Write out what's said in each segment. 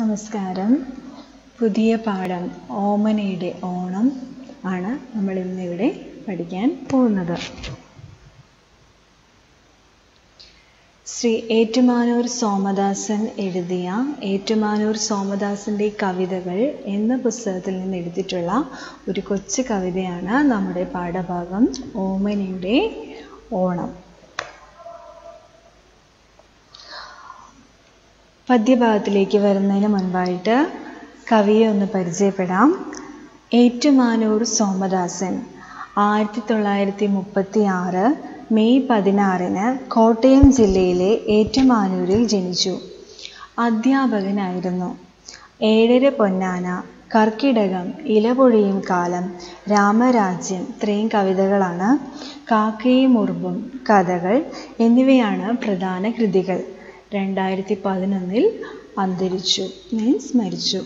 നമസ്കാരം പുതിയ പാഠം ഓമനയുടെ ഓണം ആണ് നമ്മൾ ഇന്നിവിടെ പഠിക്കാൻ പോകുന്നത് ശ്രീ ഏറ്റുമാനൂർ സോമദാസൻ എഴുതിയ ഏറ്റുമാനൂർ സോമദാസൻ്റെ കവിതകൾ എന്ന പുസ്തകത്തിൽ നിന്ന് എടുത്തിട്ടുള്ള ഒരു കൊച്ചു കവിതയാണ് നമ്മുടെ പാഠഭാഗം ഓമനയുടെ ഓണം പദ്യഭാഗത്തിലേക്ക് വരുന്നതിന് മുൻപായിട്ട് കവിയെ ഒന്ന് പരിചയപ്പെടാം ഏറ്റുമാനൂർ സോമദാസൻ ആയിരത്തി തൊള്ളായിരത്തി മുപ്പത്തി ആറ് മെയ് പതിനാറിന് കോട്ടയം ജില്ലയിലെ ഏറ്റുമാനൂരിൽ ജനിച്ചു അധ്യാപകനായിരുന്നു ഏഴര പൊന്നാന കർക്കിടകം ഇലപൊഴിയും കാലം രാമരാജ്യം ഇത്രയും കവിതകളാണ് കാക്കയും ഉറുമ്പും കഥകൾ എന്നിവയാണ് പ്രധാന കൃതികൾ രണ്ടായിരത്തി പതിനൊന്നിൽ അന്തരിച്ചു മീൻസ് മരിച്ചു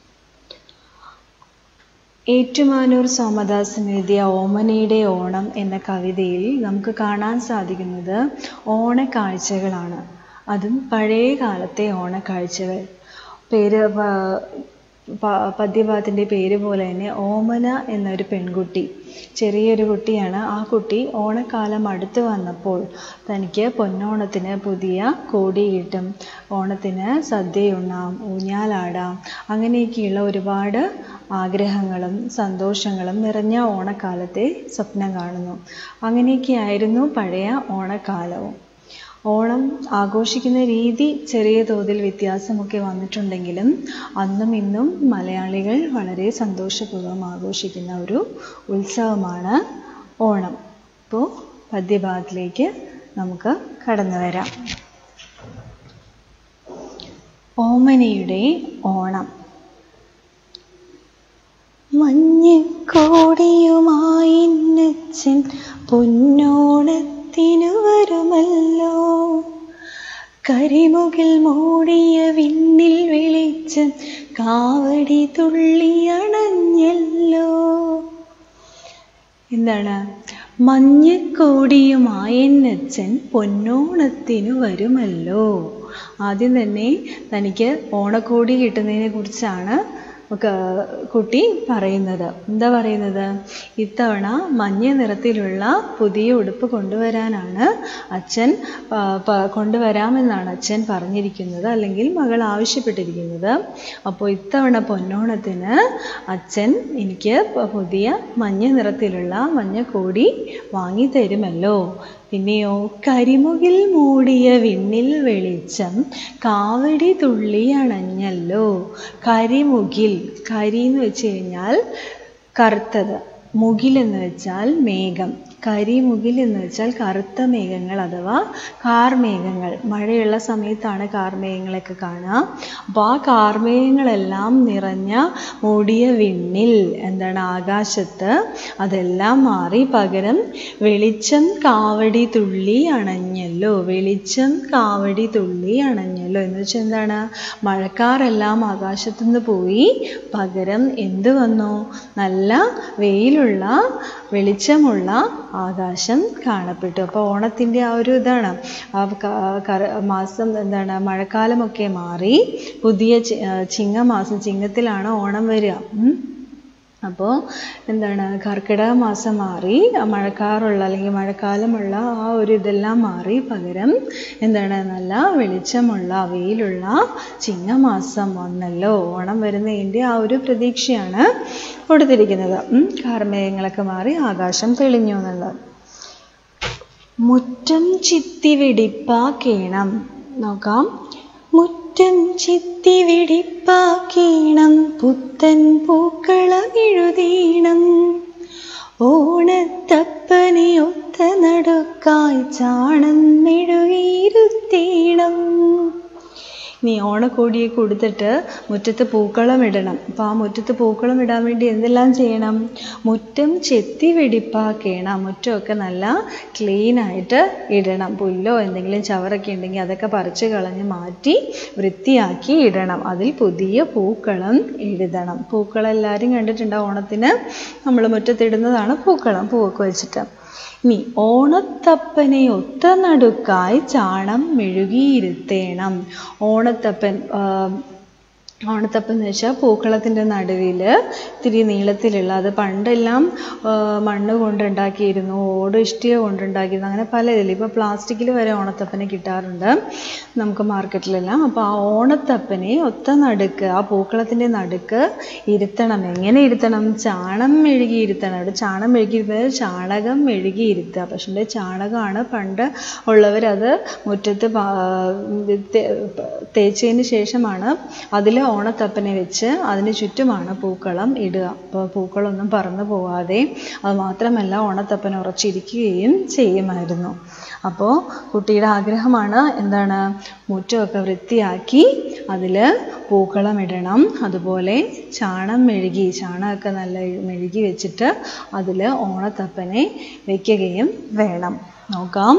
ഏറ്റുമാനൂർ സോമദാസൻ എഴുതിയ ഓമനയുടെ ഓണം എന്ന കവിതയിൽ നമുക്ക് കാണാൻ സാധിക്കുന്നത് ഓണക്കാഴ്ചകളാണ് അതും പഴയ കാലത്തെ ഓണക്കാഴ്ചകൾ പേര് പദ്യഭാഗത്തിൻ്റെ പേര് പോലെ തന്നെ ഓമന എന്നൊരു പെൺകുട്ടി ചെറിയൊരു കുട്ടിയാണ് ആ കുട്ടി ഓണക്കാലം അടുത്ത് വന്നപ്പോൾ തനിക്ക് പൊന്നോണത്തിന് പുതിയ കോടി കിട്ടും ഓണത്തിന് സദ്യയുണ്ണാം ഊഞ്ഞാലാടാം അങ്ങനെയൊക്കെയുള്ള ഒരുപാട് ആഗ്രഹങ്ങളും സന്തോഷങ്ങളും നിറഞ്ഞ ഓണക്കാലത്തെ സ്വപ്നം കാണുന്നു അങ്ങനെയൊക്കെയായിരുന്നു പഴയ ഓണക്കാലവും ഓണം ആഘോഷിക്കുന്ന രീതി ചെറിയ തോതിൽ വ്യത്യാസമൊക്കെ വന്നിട്ടുണ്ടെങ്കിലും അന്നും ഇന്നും മലയാളികൾ വളരെ സന്തോഷപൂർവ്വം ആഘോഷിക്കുന്ന ഒരു ഉത്സവമാണ് ഓണം അപ്പോൾ പദ്യഭാഗത്തിലേക്ക് നമുക്ക് കടന്നു വരാം ഓമനയുടെ ഓണം മഞ്ഞക്കോടിയുമായി നച്ചൻ പൊന്നോണത്തിനു വരുമല്ലോ കരിമുകിൽ മൂടിയ വിണ്ണിൽ വെളിച്ചം കാവടി തുള്ളിയണഞ്ഞല്ലോ എന്താണ് മഞ്ഞക്കോടിയുമായന്നച്ചൻ പൊന്നോണത്തിനു വരുമല്ലോ ആദ്യം തന്നെ തനിക്ക് ഓണക്കോടി കിട്ടുന്നതിനെ കുറിച്ചാണ് കുട്ടി പറയുന്നത് എന്താ പറയുന്നത് ഇത്തവണ മഞ്ഞ നിറത്തിലുള്ള പുതിയ ഉടുപ്പ് കൊണ്ടുവരാനാണ് അച്ഛൻ കൊണ്ടുവരാമെന്നാണ് അച്ഛൻ പറഞ്ഞിരിക്കുന്നത് അല്ലെങ്കിൽ മകൾ ആവശ്യപ്പെട്ടിരിക്കുന്നത് അപ്പോൾ ഇത്തവണ പൊന്നോണത്തിന് അച്ഛൻ എനിക്ക് പുതിയ മഞ്ഞ നിറത്തിലുള്ള മഞ്ഞക്കോടി വാങ്ങി തരുമല്ലോ പിന്നെയോ കരിമുകിൽ മൂടിയ വിണ്ണിൽ വെളിച്ചം കാവടി തുള്ളി അണഞ്ഞല്ലോ കരിമുകിൽ കരി എന്ന് വെച്ച് കഴിഞ്ഞാൽ കറുത്തത് മുകിൽ എന്ന് വെച്ചാൽ മേഘം കരിമുകിൽ എന്ന് വെച്ചാൽ കറുത്ത മേഘങ്ങൾ അഥവാ കാർമേഘങ്ങൾ മഴയുള്ള സമയത്താണ് കാർമേഘങ്ങളൊക്കെ കാണുക അപ്പോൾ ആ കാർമേഘങ്ങളെല്ലാം നിറഞ്ഞ മൂടിയ വിണ്ണിൽ എന്താണ് ആകാശത്ത് അതെല്ലാം മാറി പകരം വെളിച്ചം കാവടി തുള്ളി അണഞ്ഞല്ലോ വെളിച്ചം കാവടി തുള്ളി അണഞ്ഞല്ലോ എന്ന് വെച്ചാൽ എന്താണ് മഴക്കാറെല്ലാം ആകാശത്തുനിന്ന് പോയി പകരം എന്ത് വന്നു നല്ല വെയിലുള്ള വെളിച്ചമുള്ള ആകാശം കാണപ്പെട്ടു അപ്പോൾ ഓണത്തിൻ്റെ ആ ഒരു ഇതാണ് ആ മാസം എന്താണ് മഴക്കാലമൊക്കെ മാറി പുതിയ ചിങ്ങമാസം ചിങ്ങത്തിലാണ് ഓണം വരിക അപ്പോൾ എന്താണ് കർക്കിടക മാസം മാറി മഴക്കാറുള്ള അല്ലെങ്കിൽ മഴക്കാലമുള്ള ആ ഒരു ഇതെല്ലാം മാറി പകരം എന്താണ് നല്ല വെളിച്ചമുള്ള വെയിലുള്ള ചിങ്ങമാസം വന്നല്ലോ ഓണം വരുന്നതിൻ്റെ ആ ഒരു പ്രതീക്ഷയാണ് കൊടുത്തിരിക്കുന്നത് കാർമേഘങ്ങളൊക്കെ മാറി ആകാശം തെളിഞ്ഞു എന്നുള്ളത് മുറ്റം ചിത്തി വെടിപ്പാക്കേണം നോക്കാം മുറ്റം ചിത്തി വെടിപ്പാക്കീണം പുത്തൻ പൂക്കളമെഴുതീണം ഓണത്തപ്പനെ ഒത്ത നടുക്കായി ചാണം മെഴുകിയിരുത്തീണം നീ ഓണക്കോടിയെ കൊടുത്തിട്ട് മുറ്റത്ത് പൂക്കളം ഇടണം അപ്പോൾ ആ മുറ്റത്ത് പൂക്കളം ഇടാൻ വേണ്ടി എന്തെല്ലാം ചെയ്യണം മുറ്റം ചെത്തി വെടിപ്പാക്കണം മുറ്റമൊക്കെ നല്ല ക്ലീൻ ആയിട്ട് ഇടണം പുല്ലോ എന്തെങ്കിലും ചവറൊക്കെ ഉണ്ടെങ്കിൽ അതൊക്കെ പറിച്ച് കളഞ്ഞ് മാറ്റി വൃത്തിയാക്കി ഇടണം അതിൽ പുതിയ പൂക്കളം എഴുതണം പൂക്കളം എല്ലാവരും കണ്ടിട്ടുണ്ടാവും ഓണത്തിന് നമ്മൾ മുറ്റത്തിടുന്നതാണ് പൂക്കളം പൂവൊക്കെ വെച്ചിട്ട് ഇനി ഓണത്തപ്പനെ ഒത്ത നടുക്കായി ചാണം മെഴുകിയിരുത്തേണം ഓണത്തപ്പൻ ഓണത്തപ്പം എന്ന് വെച്ചാൽ പൂക്കളത്തിൻ്റെ നടുവിൽ ഇത്തിരി നീളത്തിലുള്ള അത് പണ്ടെല്ലാം ആ, മണ്ണ് കൊണ്ടുണ്ടാക്കിയിരുന്നു ഓട് ഇഷ്ടിക കൊണ്ടുണ്ടാക്കിയിരുന്നു അങ്ങനെ പല ഇതിൽ ഇപ്പോൾ പ്ലാസ്റ്റിക്കിൽ വരെ ഓണത്തപ്പനെ കിട്ടാറുണ്ട് നമുക്ക് മാർക്കറ്റിലെല്ലാം അപ്പോൾ ആ ഓണത്തപ്പനെ ഒത്ത നടുക്ക് ആ പൂക്കളത്തിൻ്റെ നടുക്ക് ഇരുത്തണം എങ്ങനെ ഇരുത്തണം ചാണം മെഴുകി ഇരുത്തണം അവിടെ ചാണം മെഴുകി ഇരുത്തുന്നത് ചാണകം മെഴുകി ഇരുത്തുക പക്ഷേ ചാണകമാണ് പണ്ട് ഉള്ളവരത് മുറ്റത്ത് പാ- തേ- തേച്ചതിന് ശേഷമാണ് അതിൽ ഓണത്തപ്പനെ വെച്ച് അതിന് ചുറ്റുമാണ് പൂക്കളം ഇടുക അപ്പോൾ പൂക്കളൊന്നും പറന്നു പോവാതെ അത് മാത്രമല്ല ഓണത്തപ്പൻ ഉറച്ചിരിക്കുകയും ചെയ്യുമായിരുന്നു അപ്പോൾ കുട്ടിയുടെ ആഗ്രഹമാണ് എന്താണ് മുറ്റമൊക്കെ വൃത്തിയാക്കി അതിൽ പൂക്കളം ഇടണം അതുപോലെ ചാണം മെഴുകി ചാണകമൊക്കെ നല്ല മെഴുകി വെച്ചിട്ട് അതിൽ ഓണത്തപ്പനെ വെക്കുകയും വേണം നോക്കാം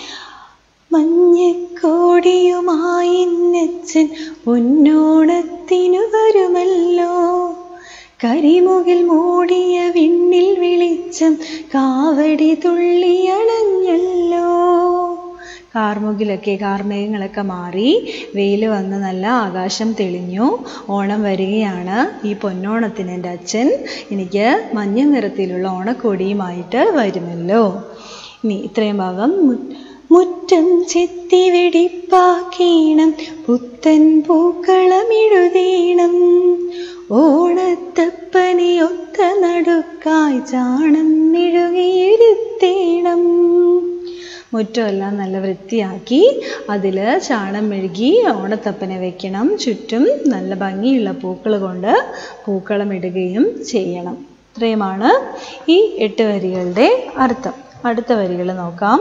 മഞ്ഞക്കോടിയുമായി നെച്ചൻ പൊന്നോണത്തിനു വരുമല്ലോ കരിമുകിൽ മൂടിയ വിണ്ണിൽ വെളിച്ചം കാവടി തുള്ളിയണഞ്ഞല്ലോ കാർമുകിലൊക്കെ കാർമേഘങ്ങളൊക്കെ മാറി വെയിൽ വന്ന് നല്ല ആകാശം തെളിഞ്ഞു ഓണം വരികയാണ് ഈ പൊന്നോണത്തിന് എൻ്റെ അച്ഛൻ എനിക്ക് മഞ്ഞ നിറത്തിലുള്ള ഓണക്കോടിയുമായിട്ട് വരുമല്ലോ ഇനി ഇത്രയും ഭാഗം മു- മുറ്റം ചെത്തി വെടിപ്പാക്കീണം പുത്തൻ പൂക്കളമെഴുതീണം ഓണത്തപ്പനെ ഒത്ത നടുക്കായി ചാണം മെഴുകിയിരുത്തേണം മുറ്റമെല്ലാം നല്ല വൃത്തിയാക്കി അതിൽ ചാണം മെഴുകി ഓണത്തപ്പനെ വെക്കണം ചുറ്റും നല്ല ഭംഗിയുള്ള പൂക്കൾ കൊണ്ട് പൂക്കളം ഇടുകയും ചെയ്യണം ഇത്രയുമാണ് ഈ എട്ട് വരികളുടെ അർത്ഥം അടുത്ത വരികൾ നോക്കാം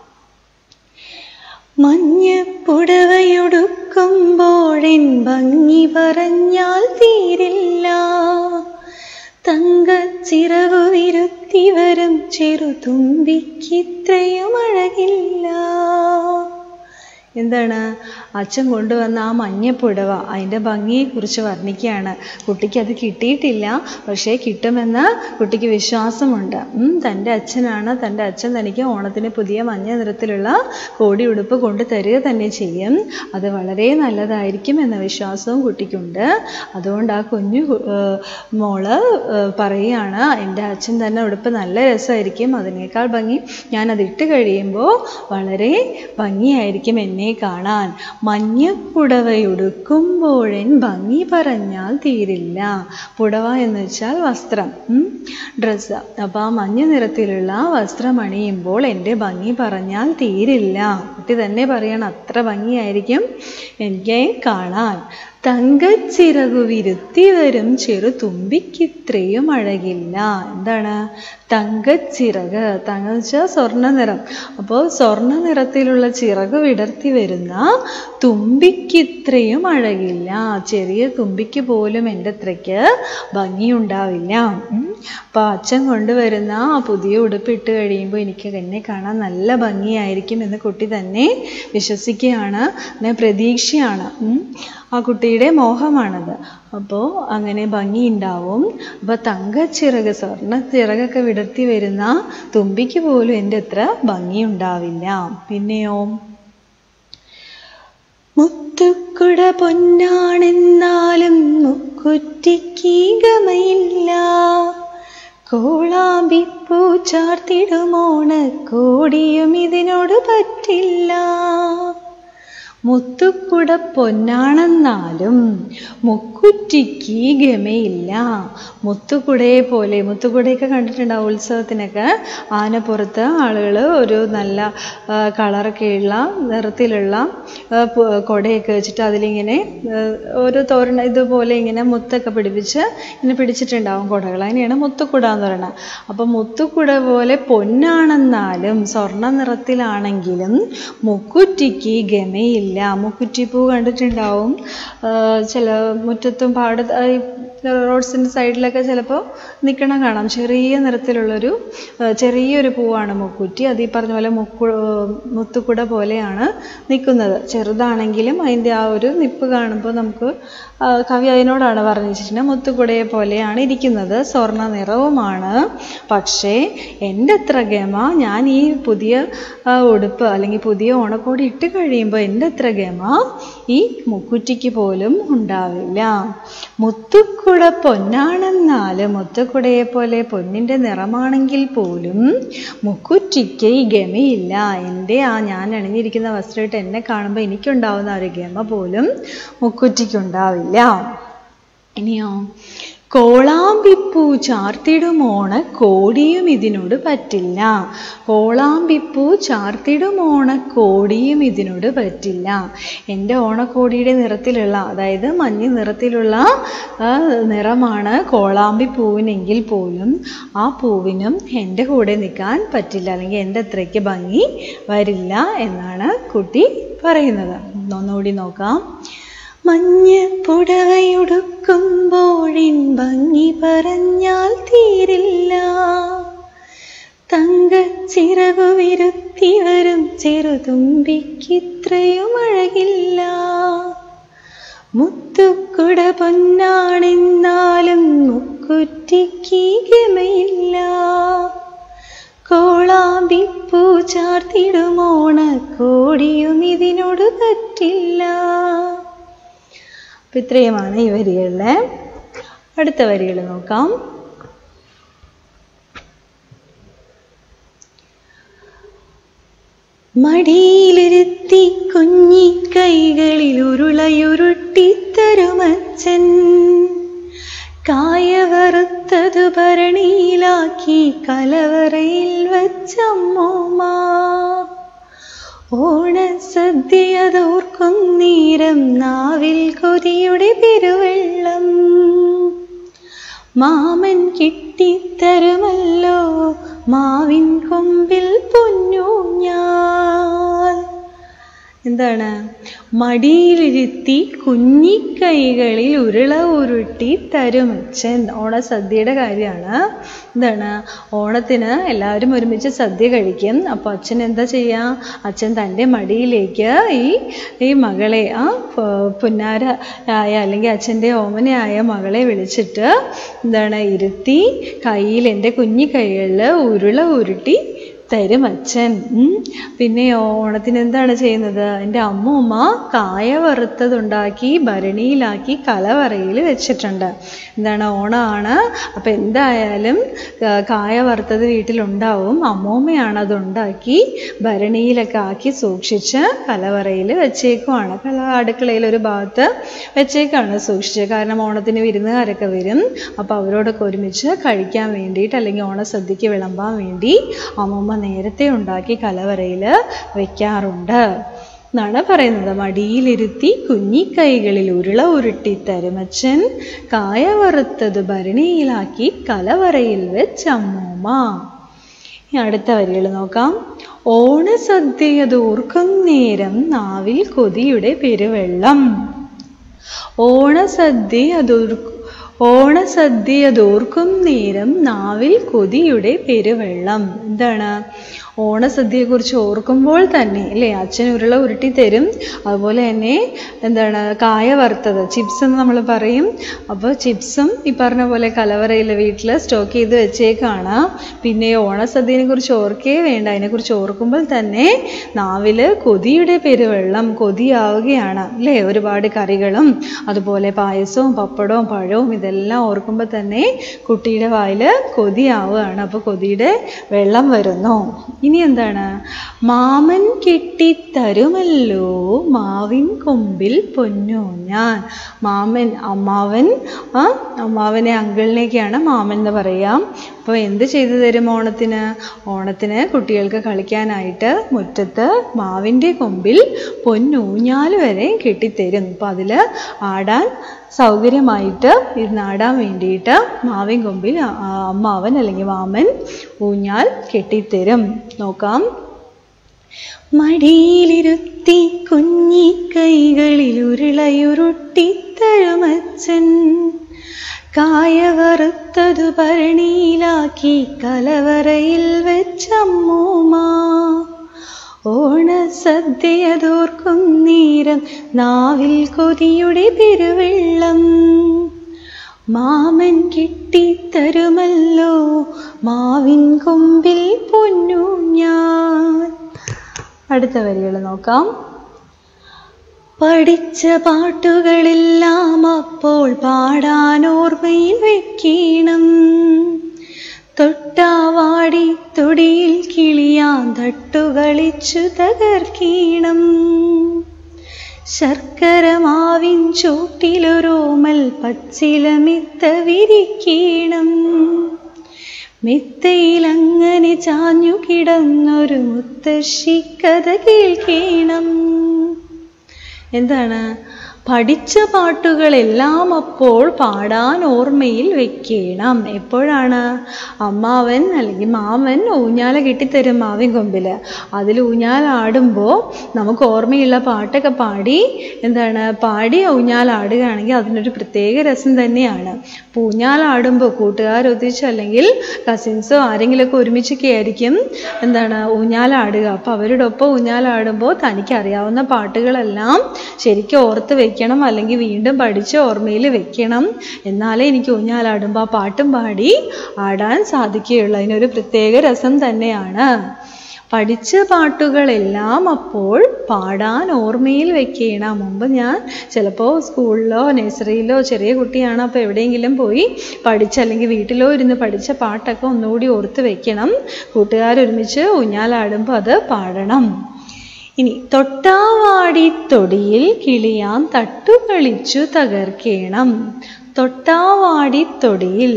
മഞ്ഞപ്പുടവയൊടുക്കുമ്പോഴെൻ ഭംഗി പറഞ്ഞാൽ തീരില്ല തങ്കച്ചിറകു വിരുത്തി വരും ചെറുതുമ്പിക്കിത്രയും അഴകില്ല എന്താണ് അച്ഛൻ കൊണ്ടുവന്ന ആ മഞ്ഞപ്പുടവ അതിൻ്റെ ഭംഗിയെക്കുറിച്ച് വർണ്ണിക്കുകയാണ് കുട്ടിക്ക് അത് കിട്ടിയിട്ടില്ല പക്ഷേ കിട്ടുമെന്ന് കുട്ടിക്ക് വിശ്വാസമുണ്ട് ഉം, തൻ്റെ അച്ഛനാണ് തൻ്റെ അച്ഛൻ തനിക്ക് ഓണത്തിന് പുതിയ മഞ്ഞ നിറത്തിലുള്ള കോടി ഉടുപ്പ് കൊണ്ട് തരിക തന്നെ ചെയ്യും അത് വളരെ നല്ലതായിരിക്കും എന്ന വിശ്വാസവും കുട്ടിക്കുണ്ട് അതുകൊണ്ട് ആ കുഞ്ഞു കു- ഏർ മോള് ഏർ പറയുകയാണ് എൻ്റെ അച്ഛൻ തന്നെ ഉടുപ്പ് നല്ല രസമായിരിക്കും അതിനേക്കാൾ ഭംഗി ഞാനത് ഇട്ട് കഴിയുമ്പോൾ വളരെ ഭംഗിയായിരിക്കും എന്നെ കാണാൻ മഞ്ഞപ്പുടവയുടുക്കുമ്പോഴൻ ഭംഗി പറഞ്ഞാൽ തീരില്ല പുടവ എന്ന് വെച്ചാൽ വസ്ത്രം ഡ്രസ്സ് അപ്പോൾ ആ മഞ്ഞ നിറത്തിലുള്ള വസ്ത്രം അണിയുമ്പോൾ എൻ്റെ ഭംഗി പറഞ്ഞാൽ തീരില്ല കുട്ടി തന്നെ പറയണം അത്ര ഭംഗിയായിരിക്കും എനിക്ക് കാണാൻ തങ്കച്ചിറകു വിരുത്തി വരും ചെറു തുമ്പിക്കിത്രയും അഴകില്ല എന്താണ് തങ്കച്ചിറക് തങ്ക എന്ന് വെച്ചാൽ സ്വർണ്ണ നിറം അപ്പോൾ സ്വർണ്ണ നിറത്തിലുള്ള ചിറക് വിടർത്തി വരുന്ന തുമ്പിക്കിത്രയും അഴകില്ല ചെറിയ തുമ്പിക്ക് പോലും എൻ്റെ അത്രയ്ക്ക് ഭംഗിയുണ്ടാവില്ല ഉം. അപ്പോൾ അച്ഛൻ കൊണ്ടുവരുന്ന ആ പുതിയ ഉടുപ്പിട്ട് കഴിയുമ്പോൾ എനിക്ക് എന്നെ കാണാൻ നല്ല ഭംഗിയായിരിക്കും എന്ന് കുട്ടി തന്നെ വിശ്വസിക്കുകയാണ് പിന്നെ പ്രതീക്ഷയാണ് ഉം. ആ കുട്ടിയുടെ മോഹമാണത് അപ്പോൾ അങ്ങനെ ഭംഗിയുണ്ടാവും അപ്പോൾ തങ്കച്ചിറക് സ്വർണ്ണ ചിറകൊക്കെ വിടർത്തി വരുന്ന തുമ്പിക്ക് പോലും എൻ്റെ അത്ര ഭംഗിയുണ്ടാവില്ല പിന്നെയോ മുത്തുക്കുട പൊന്നാണെന്നാലും മുക്കുറ്റിക്ക് ഗമയില്ല കോളാമ്പിപ്പൂ ചാർത്തിടുമോണ കോടിയും ഇതിനോട് പറ്റില്ല മുത്തുക്കുട പൊന്നാണെന്നാലും മുക്കുറ്റിക്ക് ഗമയില്ല മുത്തുകുടയെ പോലെ മുത്തുകുടയൊക്കെ കണ്ടിട്ടുണ്ടാവും ഉത്സവത്തിനൊക്കെ ആനപ്പുറത്ത് ആളുകൾ ഒരു നല്ല ആ, കളറൊക്കെയുള്ള നിറത്തിലുള്ള ആ, പു- കുടയൊക്കെ വെച്ചിട്ട് അതിലിങ്ങനെ ആ, ഒരു തോരണ ഇതുപോലെ ഇങ്ങനെ മുത്തൊക്കെ പിടിപ്പിച്ച് ഇങ്ങനെ പിടിച്ചിട്ടുണ്ടാവും കുടകൾ അതിനെയാണ് മുത്തുക്കുട എന്ന് പറയുന്നത് അപ്പം മുത്തുക്കുട പോലെ പൊന്നാണെന്നാലും സ്വർണ്ണ നിറത്തിലാണെങ്കിലും മുക്കുറ്റിക്ക് ഗമയില്ല മുക്കുറ്റിപ്പൂ കണ്ടിട്ടുണ്ടാവും ആ, ചില മുറ്റത്തും പാട ഈ റോഡ്സിൻ്റെ സൈഡിലൊക്കെ ചിലപ്പോൾ നിൽക്കണ കാണാം ചെറിയ നിറത്തിലുള്ളൊരു ആ, ചെറിയൊരു പൂവാണ് മുക്കുറ്റി അത് ഈ പറഞ്ഞ പോലെ മുക്കു മുത്തുക്കുട പോലെയാണ് നിൽക്കുന്നത് ചെറുതാണെങ്കിലും അതിൻ്റെ ആ ഒരു നിപ്പ് കാണുമ്പോൾ നമുക്ക് ആ, കവി അതിനോടാണ് പറഞ്ഞിരിച്ചിട്ടുണ്ട് മുത്തുക്കുടയെ പോലെയാണ് ഇരിക്കുന്നത് സ്വർണ്ണ നിറവുമാണ് പക്ഷേ എൻ്റെ അത്ര ഗമ ഞാൻ ഈ പുതിയ ആ, ഉടുപ്പ് അല്ലെങ്കിൽ പുതിയ ഓണക്കോടി ഇട്ട് കഴിയുമ്പോൾ എൻ്റെ അത്ര ഗമ ഈ മുക്കുറ്റിക്ക് പോലും ഉണ്ടാവില്ല മുത്തുക്കുട പൊന്നാണെന്നാൽ മുത്തുക്കുടയെ പോലെ പൊന്നിൻ്റെ നിറമാണെങ്കിൽ പോലും മുക്കുറ്റിക്ക് ഈ ഗമയില്ല എൻ്റെ ആ ഞാൻ അണിഞ്ഞിരിക്കുന്ന വസ്ത്രമിട്ട് എന്നെ കാണുമ്പോൾ എനിക്കുണ്ടാവുന്ന ആ ഒരു ഗമ പോലും മുക്കുറ്റിക്കുണ്ടാവില്ല ഇനിയോ കോളാമ്പിപ്പൂ ചാർത്തിടുമോണ കോടിയും ഇതിനോട് പറ്റില്ല കോളാമ്പിപ്പൂ ചാർത്തിടുമോണ കോടിയും ഇതിനോട് പറ്റില്ല എൻ്റെ ഓണക്കോടിയുടെ നിറത്തിലുള്ള അതായത് മഞ്ഞ നിറത്തിലുള്ള ആ, നിറമാണ് കോളാമ്പി പൂവിനെങ്കിൽ പോലും ആ പൂവിനും എൻ്റെ കൂടെ നിൽക്കാൻ പറ്റില്ല അല്ലെങ്കിൽ എൻ്റെ അത്രയ്ക്ക് ഭംഗി വരില്ല എന്നാണ് കുട്ടി പറയുന്നത് ഒന്നുകൂടി നോക്കാം മഞ്ഞ പുടവയുടുക്കുമ്പോഴിൻ ഭംഗി പറഞ്ഞാൽ തീരില്ല തങ്കച്ചിറകു വിരുത്തി വരും ചെറുതുമ്പിക്കിത്രയും അഴകില്ല മുത്തുക്കുട പൊന്നാണെന്നാലും മുക്കുറ്റിക്ക് ഗമയില്ല കോളാമ്പിപ്പൂ ചാർത്തിടുമോണ കോടിയും ഇതിനോട് പറ്റില്ല അപ്പം ഇത്രയുമാണ് ഈ വരികളിലെ അടുത്ത വരികൾ നോക്കാം മടിയിലിരുത്തി കുഞ്ഞിക്കൈകളിൽ ഉരുളയുരുട്ടിത്തരുമച്ചൻ കായ വറുത്തതു ഭരണിയിലാക്കി കലവറയിൽ വച്ചമ്മോമ ഓണസദ്യയതോർക്കും നേരം നാവിൽ കൊതിയുടെ പെരുവെള്ളം മാമൻ കിട്ടിത്തരുമല്ലോ മാവിൻ കൊമ്പിൽ പൊന്നൂഞ്ഞാൽ എന്താണ് മടിയിലിരുത്തി കുഞ്ഞിക്കൈകളിൽ ഉരുള ഉരുട്ടി തരുമച്ചൻ ഓണസദ്യയുടെ കാര്യമാണ് എന്താണ് ഓണത്തിന് എല്ലാവരും ഒരുമിച്ച് സദ്യ കഴിക്കും അപ്പോൾ അച്ഛൻ എന്താ ചെയ്യുക അച്ഛൻ തൻ്റെ മടിയിലേക്ക് ഈ ഈ മകളെ ആ പ- പുന്നാര ആയ അല്ലെങ്കിൽ അച്ഛൻ്റെ ഓമനയായ മകളെ വിളിച്ചിട്ട് എന്താണ് ഇരുത്തി കയ്യിൽ എൻ്റെ കുഞ്ഞി കൈകളിൽ ഉരുള ഉരുട്ടി തരും അച്ഛൻ ഉം. പിന്നെ ഓണത്തിന് എന്താണ് ചെയ്യുന്നത് എൻ്റെ അമ്മൂമ്മ കായ വറുത്തതുണ്ടാക്കി ഭരണിയിലാക്കി കലവറയിൽ വെച്ചിട്ടുണ്ട് എന്താണ് ഓണമാണ് അപ്പം എന്തായാലും ആ, കായ വറുത്തത് വീട്ടിലുണ്ടാവും അമ്മൂമ്മയാണ് അത് ഉണ്ടാക്കി ഭരണിയിലൊക്കെ ആക്കി സൂക്ഷിച്ച് കലവറയിൽ വെച്ചേക്കുവാണ് കല അടുക്കളയിൽ ഒരു ഭാഗത്ത് വെച്ചേക്കാണ് സൂക്ഷിച്ചത് കാരണം ഓണത്തിന് വിരുന്നുകാരൊക്കെ വരും അപ്പോൾ അവരോടൊക്കെ ഒരുമിച്ച് കഴിക്കാൻ വേണ്ടിയിട്ട് അല്ലെങ്കിൽ ഓണസദ്യക്ക് വിളമ്പാൻ വേണ്ടി അമ്മൂമ്മ നേരത്തെ ഉണ്ടാക്കി കലവറയിൽ വെക്കാറുണ്ട് എന്നാണ് പറയുന്നത് മടിയിലിരുത്തി കുഞ്ഞിക്കൈകളിൽ ഉരുള ഉരുട്ടി തരുമച്ചൻ കായ വറുത്തത് ഭരണിയിലാക്കി കലവറയിൽ വെച്ചമ്മൂമ്മ ഇനി അടുത്ത വരികൾ നോക്കാം ഓണസദ്യയതോർക്കും നേരം നാവിൽ കൊതിയുടെ പെരുവെള്ളം ഓണസദ്യ അതോർക്കും ഓണസദ്യ അതോർക്കും നേരം നാവിൽ കൊതിയുടെ പെരുവെള്ളം എന്താണ് ഓണസദ്യയെക്കുറിച്ച് ഓർക്കുമ്പോൾ തന്നെ അല്ലേ അച്ഛൻ ഉരുള ഉരുട്ടി തരും അതുപോലെ തന്നെ എന്താണ് കായ വറുത്തത് ചിപ്സ് എന്ന് നമ്മൾ പറയും അപ്പോൾ ചിപ്സും ഈ പറഞ്ഞ പോലെ കലവറയിൽ വീട്ടിൽ സ്റ്റോക്ക് ചെയ്ത് വെച്ചേക്കാണ് പിന്നെ ഓണസദ്യനെ കുറിച്ച് ഓർക്കേ വേണ്ട അതിനെക്കുറിച്ച് ഓർക്കുമ്പോൾ തന്നെ നാവിൽ കൊതിയുടെ പെരുവെള്ളം കൊതിയാവുകയാണ് അല്ലേ ഒരുപാട് കറികളും അതുപോലെ പായസവും പപ്പടവും പഴവും ഇതെല്ലാം ഓർക്കുമ്പോൾ തന്നെ കുട്ടിയുടെ വായിൽ കൊതിയാവുകയാണ് അപ്പോൾ കൊതിയുടെ വെള്ളം വരുന്നു ഇനി എന്താണ് മാമൻ കെട്ടിത്തരുമല്ലോ മാവിൻ കൊമ്പിൽ പൊന്നോ ഞാൻ മാമൻ അമ്മാവൻ ആ അമ്മാവനെ അങ്കിളിനെയൊക്കെയാണ് മാമൻ എന്ന് പറയാം അപ്പോൾ എന്ത് ചെയ്തു തരും ഓണത്തിന് ഓണത്തിന് കുട്ടികൾക്ക് കളിക്കാനായിട്ട് മുറ്റത്ത് മാവിൻ്റെ കൊമ്പിൽ പൊന്നൂഞ്ഞാൽ വരെ കെട്ടിത്തരും അപ്പോൾ അതിൽ ആടാൻ സൗകര്യമായിട്ട് ഇരുന്ന് ആടാൻ വേണ്ടിയിട്ട് മാവിൻ കൊമ്പിൽ ആ- ആ അമ്മാവൻ അല്ലെങ്കിൽ മാമൻ ഊഞ്ഞാൽ കെട്ടിത്തരും നോക്കാം മടിയിലിരുത്തി കുഞ്ഞിക്കൈകളിൽ ഉരുളയുരുട്ടി തഴുമച്ചൻ കായ വറുത്തതു ഭരണിയിലാക്കി കലവറയിൽ വെച്ചമ്മൂമ്മ ഓണസദ്യയതോർക്കും നേരം നാവിൽ കൊതിയുടെ പെരുവെള്ളം മാമൻ കിട്ടിത്തരുമല്ലോ മാവിൻ കൊമ്പിൽ പൊന്നു ഞാൻ അടുത്ത വരികൾ നോക്കാം പഠിച്ച പാട്ടുകളെല്ലാം അപ്പോൾ പാടാൻ ഓർമ്മയിൽ വെക്കണം തൊട്ടാവാടി തൊടിയിൽ കിളിയാൻ തട്ടുകളിച്ചു തകർക്കീണം ശർക്കര മാവിൻ ചോട്ടിലൊരോമൽ പച്ചിലമിത്ത വിരിക്കണം മെത്തയിലങ്ങനെ ചാഞ്ഞു കിടന്നൊരു മുത്തശ്ശിക്കഥ കേൾക്കണം എന്താണ് പഠിച്ച പാട്ടുകളെല്ലാം അപ്പോൾ പാടാൻ ഓർമ്മയിൽ വെക്കണം എപ്പോഴാണ് അമ്മാവൻ അല്ലെങ്കിൽ മാമൻ ഊഞ്ഞാല കെട്ടിത്തരും മാവിൻ കൊമ്പിൽ അതിൽ ഊഞ്ഞാലാടുമ്പോൾ നമുക്ക് ഓർമ്മയുള്ള പാട്ടൊക്കെ പാടി എന്താണ് പാടി ഊഞ്ഞാലാടുകയാണെങ്കിൽ അതിനൊരു പ്രത്യേക രസം തന്നെയാണ് അപ്പോൾ ഊഞ്ഞാലാടുമ്പോൾ കൂട്ടുകാരൊത്തിച്ച് അല്ലെങ്കിൽ കസിൻസോ ആരെങ്കിലുമൊക്കെ ഒരുമിച്ചൊക്കെ ആയിരിക്കും എന്താണ് ഊഞ്ഞാലാടുക അപ്പോൾ അവരുടെ ഒപ്പം ഊഞ്ഞാലാടുമ്പോൾ തനിക്ക് അറിയാവുന്ന പാട്ടുകളെല്ലാം ശരിക്കും ഓർത്ത് വെക്കണം അല്ലെങ്കിൽ വീണ്ടും പഠിച്ച് ഓർമ്മയിൽ വെക്കണം എന്നാലേ എനിക്ക് ഊഞ്ഞാലാടുമ്പോൾ ആ പാട്ടും പാടി ആടാൻ സാധിക്കുകയുള്ളൂ അതിനൊരു പ്രത്യേക രസം തന്നെയാണ് പഠിച്ച പാട്ടുകളെല്ലാം അപ്പോൾ പാടാൻ ഓർമ്മയിൽ വെക്കണം മുമ്പ് ഞാൻ ചിലപ്പോൾ സ്കൂളിലോ നഴ്സറിയിലോ ചെറിയ കുട്ടിയാണ് അപ്പോൾ എവിടെയെങ്കിലും പോയി പഠിച്ച അല്ലെങ്കിൽ വീട്ടിലോ ഇരുന്ന് പഠിച്ച പാട്ടൊക്കെ ഒന്നുകൂടി ഓർത്ത് വെക്കണം കൂട്ടുകാരൊരുമിച്ച് ഊഞ്ഞാലാടുമ്പോൾ അത് പാടണം ഇനി തൊട്ടാവാടി തൊടിയിൽ കിളിയാൻ തട്ടുകളിച്ചു തകർക്കേണം തൊട്ടാവാടി തൊടിയിൽ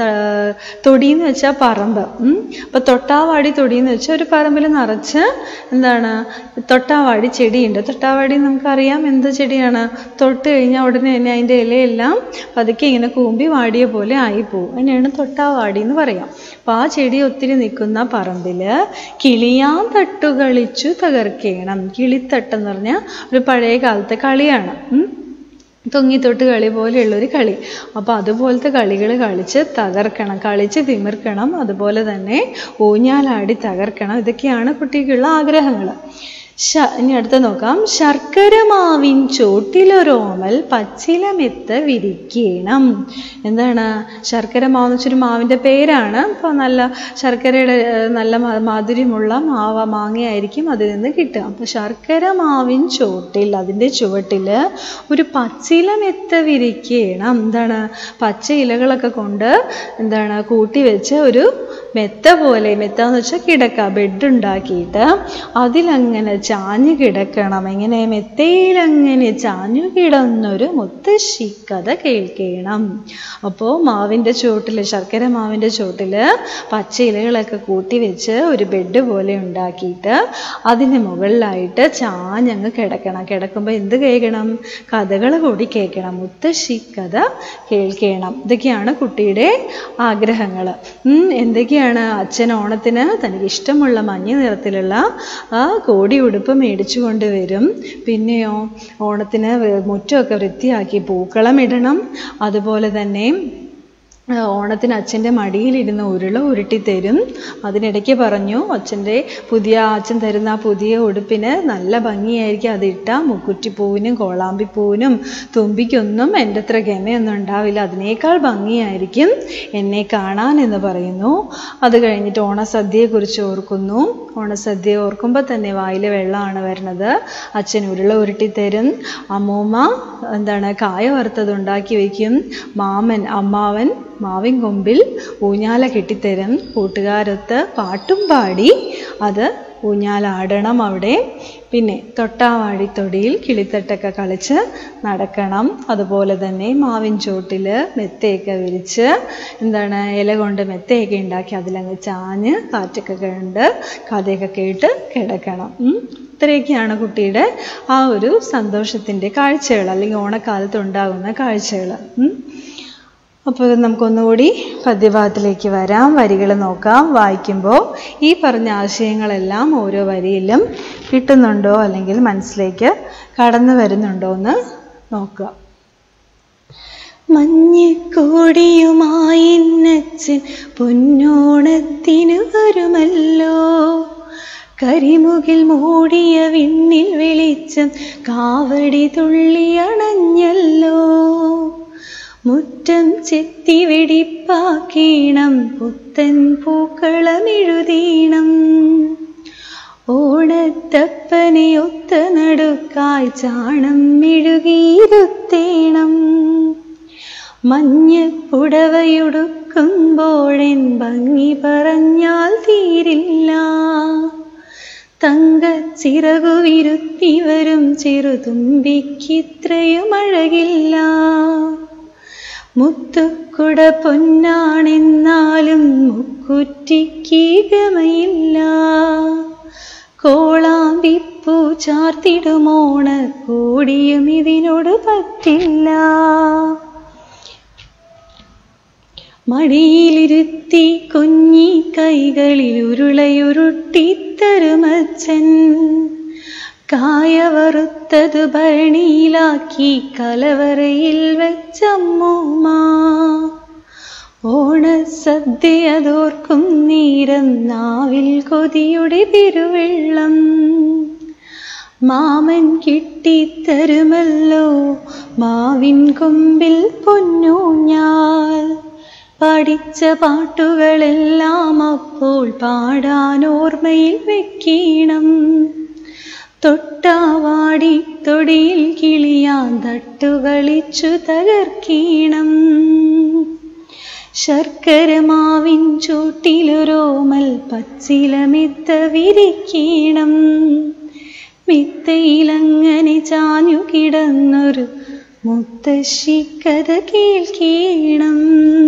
തൊടി എന്ന് വെച്ചാൽ പറമ്പ് ഉം. അപ്പൊ തൊട്ടാവാടി തൊടി എന്ന് വെച്ചാൽ ഒരു പറമ്പിൽ നിറച്ച് എന്താണ് തൊട്ടാവാടി ചെടിയുണ്ട് തൊട്ടാവാടി നമുക്കറിയാം എന്ത് ചെടിയാണ് തൊട്ട് കഴിഞ്ഞാൽ ഉടനെ തന്നെ അതിൻ്റെ ഇലയെല്ലാം പതുക്കെ ഇങ്ങനെ കൂമ്പി വാടിയ പോലെ ആയിപ്പോവും അതിനെയാണ് തൊട്ടാവാടി എന്ന് പറയാം അപ്പൊ ആ ചെടി ഒത്തിരി നിൽക്കുന്ന പറമ്പില് കിളിയാൻ തട്ടുകളിച്ചു തകർക്കണം കിളിത്തട്ടെന്ന് പറഞ്ഞാൽ ഒരു പഴയ കാലത്തെ കളിയാണ് ഉം. തൊങ്ങിത്തൊട്ട് കളി പോലെയുള്ളൊരു കളി അപ്പോൾ അതുപോലത്തെ കളികൾ കളിച്ച് തകർക്കണം കളിച്ച് തിമിർക്കണം അതുപോലെ തന്നെ ഊഞ്ഞാലാടി തകർക്കണം ഇതൊക്കെയാണ് കുട്ടിക്കുള്ള ആഗ്രഹങ്ങൾ ശ ഇനി അടുത്ത നോക്കാം ശർക്കര മാവിൻ ചോട്ടിലൊരോമൽ പച്ചിലമെത്ത വിരിക്കണം എന്താണ് ശർക്കര മാവ് എന്ന് വെച്ചൊരു മാവിൻ്റെ പേരാണ് അപ്പോൾ നല്ല ശർക്കരയുടെ ഏർ, നല്ല മ- മാധുര്യമുള്ള മാവ മാങ്ങയായിരിക്കും അതിൽ നിന്ന് കിട്ടുക അപ്പോൾ ശർക്കര മാവിൻ ചോട്ടിൽ അതിൻ്റെ ചുവട്ടിൽ ഒരു പച്ചിലമെത്ത വിരിക്കണം എന്താണ് പച്ച ഇലകളൊക്കെ കൊണ്ട് എന്താണ് കൂട്ടി വെച്ച് ഒരു മെത്ത പോലെ മെത്ത എന്ന് വെച്ചാൽ കിടക്ക ബെഡ് ഉണ്ടാക്കിയിട്ട് അതിലങ്ങനെ ചാഞ്ഞു കിടക്കണം എങ്ങനെ മെത്തയിലങ്ങനെ ചാഞ്ഞു കിടന്നൊരു മുത്തശ്ശി കഥ കേൾക്കണം അപ്പോൾ മാവിൻ്റെ ചോട്ടിൽ ശർക്കര മാവിൻ്റെ ചോട്ടിൽ പച്ച ഇലകളൊക്കെ കൂട്ടി വെച്ച് ഒരു ബെഡ് പോലെ ഉണ്ടാക്കിയിട്ട് അതിന് മുകളിലായിട്ട് ചാഞ്ഞങ്ങ് കിടക്കണം കിടക്കുമ്പോൾ എന്ത് കേൾക്കണം കഥകൾ കൂടി കേൾക്കണം മുത്തശ്ശി കഥ കേൾക്കണം ഇതൊക്കെയാണ് കുട്ടിയുടെ ആഗ്രഹങ്ങൾ എന്തൊക്കെയാണ് അച്ഛൻ ഓണത്തിന് തനിക്ക് ഇഷ്ടമുള്ള മഞ്ഞ നിറത്തിലുള്ള ആ കോടി ഉടുപ്പ് മേടിച്ചു കൊണ്ടുവരും പിന്നെയോ ഓണത്തിന് വെ- മുറ്റമൊക്കെ വൃത്തിയാക്കി പൂക്കളം ഇടണം അതുപോലെ തന്നെ ആ, ഓണത്തിന് അച്ഛൻ്റെ മടിയിലിരുന്ന് ഉരുള ഉരുട്ടി തരും അതിനിടയ്ക്ക് പറഞ്ഞു അച്ഛൻ്റെ പുതിയ അച്ഛൻ തരുന്ന ആ പുതിയ ഉടുപ്പിന് നല്ല ഭംഗിയായിരിക്കും അതിട്ട മുക്കുറ്റിപ്പൂവിനും കോളാമ്പിപ്പൂവിനും തുമ്പിക്കൊന്നും എൻ്റെ അത്ര ഗമയൊന്നും ഉണ്ടാവില്ല അതിനേക്കാൾ ഭംഗിയായിരിക്കും എന്നെ കാണാൻ എന്ന് പറയുന്നു അത് കഴിഞ്ഞിട്ട് ഓണസദ്യയെക്കുറിച്ച് ഓർക്കുന്നു ഓണസദ്യ ഓർക്കുമ്പോൾ തന്നെ വായിലെ വെള്ളമാണ് വരുന്നത് അച്ഛൻ ഉരുള ഉരുട്ടി തരും അമ്മൂമ്മ എന്താണ് കായ വറുത്തത് ഉണ്ടാക്കി വയ്ക്കും മാമൻ അമ്മാവൻ മാവിൻ കൊമ്പിൽ ഊഞ്ഞാല കെട്ടിത്തരും കൂട്ടുകാരൊത്ത് പാട്ടും പാടി അത് ഊഞ്ഞാലാടണം അവിടെ പിന്നെ തൊട്ടാവാടിത്തൊടിയിൽ കിളിത്തട്ടൊക്കെ കളിച്ച് നടക്കണം അതുപോലെ തന്നെ മാവിൻ ചോട്ടിൽ മെത്തയൊക്കെ വിരിച്ച് എന്താണ് ഇല കൊണ്ട് മെത്തയൊക്കെ ഉണ്ടാക്കി അതിലങ്ങ് ചാഞ്ഞ് കാറ്റൊക്കെ കണ്ട് കഥയൊക്കെ കേട്ട് കിടക്കണം ഉം. ഇത്രയൊക്കെയാണ് കുട്ടിയുടെ ആ ഒരു സന്തോഷത്തിൻ്റെ കാഴ്ചകൾ അല്ലെങ്കിൽ ഓണക്കാലത്ത് ഉണ്ടാകുന്ന കാഴ്ചകൾ അപ്പോൾ നമുക്കൊന്നുകൂടി പദ്യഭാഗത്തിലേക്ക് വരാം വരികൾ നോക്കാം വായിക്കുമ്പോൾ ഈ പറഞ്ഞ ആശയങ്ങളെല്ലാം ഓരോ വരിയിലും കിട്ടുന്നുണ്ടോ അല്ലെങ്കിൽ മനസ്സിലേക്ക് കടന്നു വരുന്നുണ്ടോ എന്ന് നോക്കുക മഞ്ഞക്കോടിയുമായി എന്നച്ചൻ പൊന്നോണത്തിനു വരുമല്ലോ കരിമുകിൽ മൂടിയ വിണ്ണിൽ വെളിച്ചം കാവടി തുള്ളി അണഞ്ഞല്ലോ മുറ്റം ചെത്തി വെടിപ്പാക്കീണം പുത്തൻ പൂക്കളമെഴുതീണം ഓണത്തപ്പനെ ഒത്ത നടുക്കായി ചാണം മെഴുകിയിരുത്തേണം മഞ്ഞ പുടവയുടുക്കുമ്പോഴെൻ ഭംഗി പറഞ്ഞാൽ തീരില്ല തങ്കച്ചിറകു വിരുത്തി വരും ചെറുതുമ്പിക്കിത്രയും അഴകില്ല മുത്തുക്കുട പൊന്നാണെന്നാലും മുക്കുറ്റിക്ക് ഗമയില്ല കോളാമ്പിപ്പൂ ചാർത്തിടുമോണ കൂടിയും ഇതിനോട് പറ്റില്ല മടിയിലിരുത്തി കുഞ്ഞി കൈകളിൽ ഉരുളയുരുട്ടിത്തരുമച്ചൻ കായ വറുത്തത് ഭരണിയിലാക്കി കലവറയിൽ വെച്ചമ്മൂമ്മ ഓണസദ്യയതോർക്കും നേരം നാവിൽ കൊതിയുടെ പെരുവെള്ളം മാമൻ കിട്ടിത്തരുമല്ലോ മാവിൻ കൊമ്പിൽ പൊന്നൂഞ്ഞാൽ പഠിച്ച പാട്ടുകളെല്ലാം അപ്പോൾ പാടാൻ ഓർമ്മയിൽ വെക്കണം തൊട്ടാവാടി തൊടിയിൽ കിളിയാൻ തട്ടുകളിച്ചു തകർക്കീണം ശർക്കര മാവിൻ ചൂട്ടിലൊരോമൽ പച്ചിലമെത്ത വിരിക്കീണം മിത്തയിലങ്ങനെ ചാഞ്ഞു കിടന്നൊരു മുത്തശ്ശി കഥ കേൾക്കണം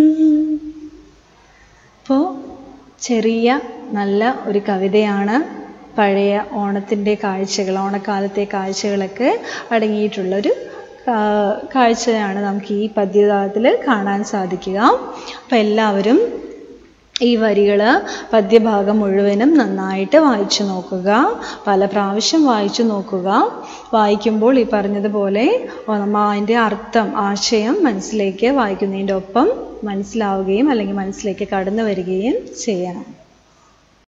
അപ്പോൾ ചെറിയ നല്ല ഒരു കവിതയാണ് പഴയ ഓണത്തിൻ്റെ കാഴ്ചകൾ ഓണക്കാലത്തെ കാഴ്ചകളൊക്കെ അടങ്ങിയിട്ടുള്ളൊരു കാ- കാഴ്ചയാണ് നമുക്ക് ഈ പദ്യഭാഗത്തിൽ കാണാൻ സാധിക്കുക അപ്പം എല്ലാവരും ഈ വരികൾ പദ്യഭാഗം മുഴുവനും നന്നായിട്ട് വായിച്ചു നോക്കുക പല പ്രാവശ്യം വായിച്ചു നോക്കുക വായിക്കുമ്പോൾ ഈ പറഞ്ഞതുപോലെ നമ്മൾ അതിൻ്റെ അർത്ഥം ആശയം മനസ്സിലേക്ക് വായിക്കുന്നതിൻ്റെ ഒപ്പം മനസ്സിലാവുകയും അല്ലെങ്കിൽ മനസ്സിലേക്ക് കടന്നു വരികയും ചെയ്യണം